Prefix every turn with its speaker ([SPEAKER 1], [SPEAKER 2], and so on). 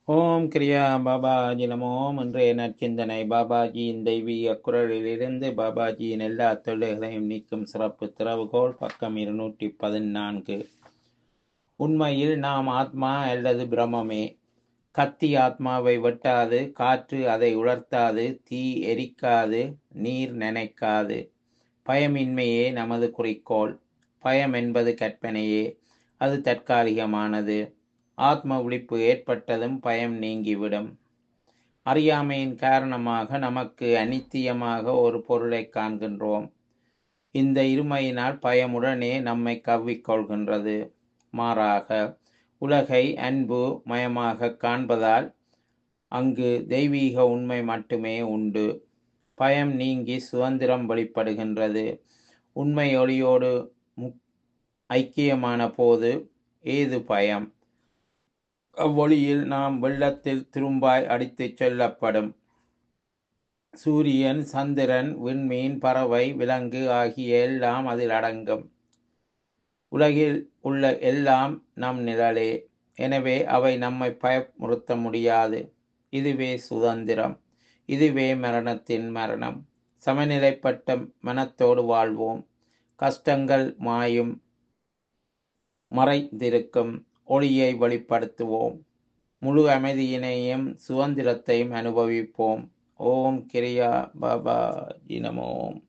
[SPEAKER 1] ஓம் கிரியா பாபாஜி நமோம் இன்றைய நற்சிந்தனை பாபாஜியின் தெய்வீக குரலிலிருந்து பாபாஜியின் எல்லா தொல்லைகளையும் நீக்கும் சிறப்பு திறவுகோல் பக்கம் இருநூற்றி பதினான்கு உண்மையில் நாம் ஆத்மா அல்லது பிரமமே கத்தி ஆத்மாவை வெட்டாது காற்று அதை உலர்த்தாது தீ எரிக்காது நீர் நனைக்காது பயமின்மையே நமது குறிக்கோள் பயம் என்பது கற்பனையே அது தற்காலிகமானது ஆத்ம விழிப்பு ஏற்பட்டதும் பயம் நீங்கிவிடும் அறியாமையின் காரணமாக நமக்கு அனித்தியமாக ஒரு பொருளை காண்கின்றோம் இந்த இருமையினால் பயமுடனே நம்மை கவ்விக்கொள்கின்றது மாறாக உலகை அன்பு மயமாக காண்பதால் அங்கு தெய்வீக உண்மை மட்டுமே உண்டு பயம் நீங்கி சுதந்திரம் வெளிப்படுகின்றது உண்மை ஒளியோடு முக் ஐக்கியமான போது ஏது பயம் அவ்வொளியில் நாம் வெள்ளத்தில் திரும்பாய் அடித்துச் செல்லப்படும் சூரியன் சந்திரன் விண்மீன் பறவை விலங்கு ஆகிய எல்லாம் அதில் அடங்கும் உலகில் உள்ள எல்லாம் நம் நிழலே எனவே அவை நம்மை பயமுறுத்த முடியாது இதுவே சுதந்திரம் இதுவே மரணத்தின் மரணம் சமநிலைப்பட்ட மனத்தோடு வாழ்வோம் கஷ்டங்கள் மாயும் மறைந்திருக்கும் ஒளியை வெளிப்படுத்துவோம் முழு அமைதியினையும் சுதந்திரத்தையும் அனுபவிப்போம் ஓம் கிரியா பாபா ஜினமோம்